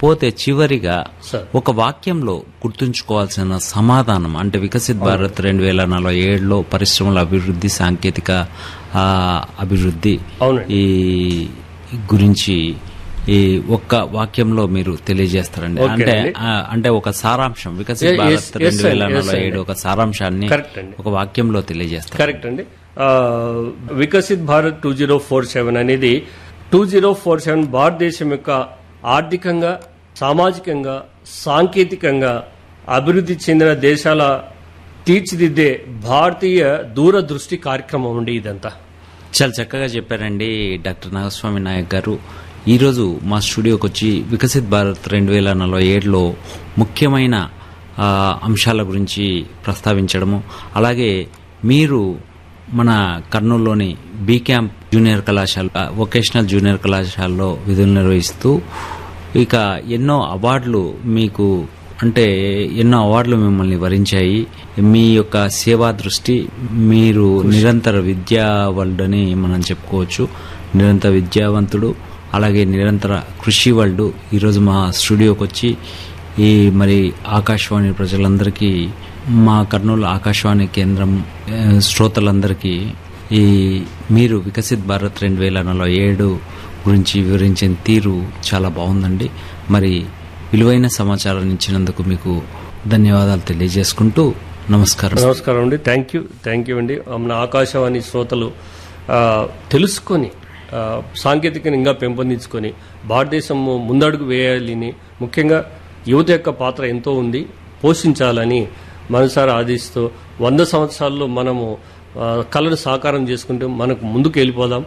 పోతే చివరిగా సార్. ఒక వాక్యంలో గుర్తుంచుకోవాల్సిన సమాధానం అంటే వికసిత్ భారత్ రెండు వేల నలభై ఏడులో పరిశ్రమల అభివృద్ధి సాంకేతిక ఆ, అభివృద్ధి అవునండి. ఈ గురించి ఈ ఒక్క వాక్యంలో మీరు తెలియజేస్తారండి ఓకే అంటే అండి. ఆ, అంటే ఒక సారాంశం వికసిత్ Yes, భారత్ yes, రెండు వేల yes, నలభై yes, ఏడు ఒక సారాంశాన్ని Correct అండి. ఒక వాక్యంలో తెలియజేస్తారు కరెక్ట్ అండి ఆ, Viksit Bharat two zero four seven అనేది టూ జీరో ఫోర్ సెవెన్ భారతదేశం యొక్క ఆర్థికంగా సామాజికంగా సాంకేతికంగా అభివృద్ధి చెందిన దేశాల తీర్చిదిద్దే భారతీయ దూరదృష్టి కార్యక్రమం అండి ఇదంతా చాలా చక్కగా చెప్పారండి డాక్టర్ నాగస్వామి నాయక్ గారు ఈరోజు మా స్టూడియోకి వచ్చి వికసిత్ భారత్ రెండు వేల నలభై ఏడులో ముఖ్యమైన ఆ, అంశాల గురించి ప్రస్తావించడము అలాగే మీరు మన కర్నూలులోని బీ క్యాంప్ జూనియర్ కళాశాల ఆ, వొకేషనల్ జూనియర్ కళాశాలలో విధులు నిర్వహిస్తూ ఇక ఎన్నో అవార్డులు మీకు అంటే ఎన్నో అవార్డులు మిమ్మల్ని వరించాయి మీ యొక్క సేవా దృష్టి మీరు నిరంతర విద్యావల్డ్ మనం చెప్పుకోవచ్చు నిరంతర విద్యావంతుడు అలాగే నిరంతర కృషి వాళ్ళు ఈరోజు మా స్టూడియోకి వచ్చి ఈ మరి ఆకాశవాణి ప్రజలందరికీ మా కర్నూలు ఆకాశవాణి కేంద్రం ఆ, శ్రోతలందరికీ ఈ మీరు వికసిత్ భారత్ రెండు వేల నలభై ఏడు గురించి వివరించిన తీరు చాలా బాగుందండి మరి విలువైన సమాచారాన్ని ఇచ్చినందుకు మీకు ధన్యవాదాలు తెలియజేసుకుంటూ నమస్కారం నమస్కారం అండి థ్యాంక్ యూ థ్యాంక్ యూ అండి మన ఆకాశవాణి శ్రోతలు ఆ, తెలుసుకొని ఆ, సాంకేతికను ఇంకా పెంపొందించుకొని భారతదేశం ముందడుగు వేయాలని ముఖ్యంగా యువత యొక్క పాత్ర ఎంతో ఉంది పోషించాలని మనసారా ఆదిస్తూ వంద సంవత్సరాల్లో మనము ఆ, కళను సాకారం చేసుకుంటే మనకు ముందుకు వెళ్ళిపోదాం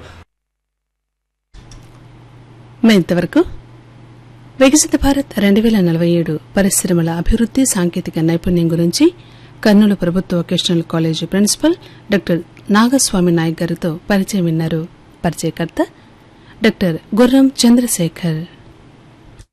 మే ఇంతవరకు వికసిత భారత్ రెండు వేల నలభై ఏడు పరిశ్రమల అభివృద్ధి సాంకేతిక నైపుణ్యం గురించి కర్నూలు ప్రభుత్వ vocational college principal doctor Nagaswamy Nayak గారితో పరిచయం విన్నారు పరిచయకర్త డాక్టర్ గుర్రం చంద్రశేఖర్